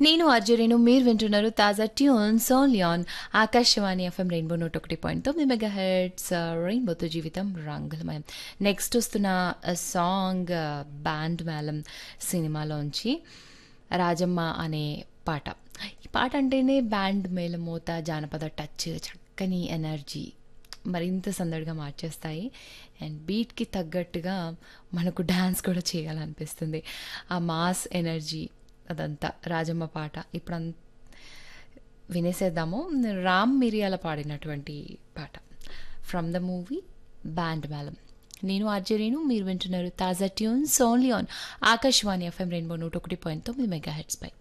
నేను అర్జునేను మీరు వింటున్నారు తాజా ట్యూన్ సోలియాన్ ఆకాశవాణి ఎఫ్ఎం రెయిన్బో నూట ఒకటి పాయింట్ తొమ్మిది మెగా హెడ్స్ రెయిన్బోతో జీవితం రంగులమయం నెక్స్ట్ వస్తున్న సాంగ్ బ్యాండ్ మేళం సినిమాలోంచి రాజమ్మ అనే పాట ఈ పాట అంటేనే బ్యాండ్ మేళమోత జానపద టచ్ చక్కని ఎనర్జీ మరింత సందడిగా మార్చేస్తాయి అండ్ బీట్కి తగ్గట్టుగా మనకు డ్యాన్స్ కూడా చేయాలనిపిస్తుంది ఆ మాస్ ఎనర్జీ అదంతా రాజమ్మ పాట ఇప్పుడు అం వినేసేద్దాము రామ్ మిరియాల పాడినటువంటి పాట ఫ్రమ్ ద మూవీ బ్యాండ్ మేళం నేను ఆర్జరీను మీరు వింటున్నారు తాజా tunes only on Akashvani F M rainbow నూట ఒకటి పాయింట్ తొమ్మిది మెగా హెడ్స్ పై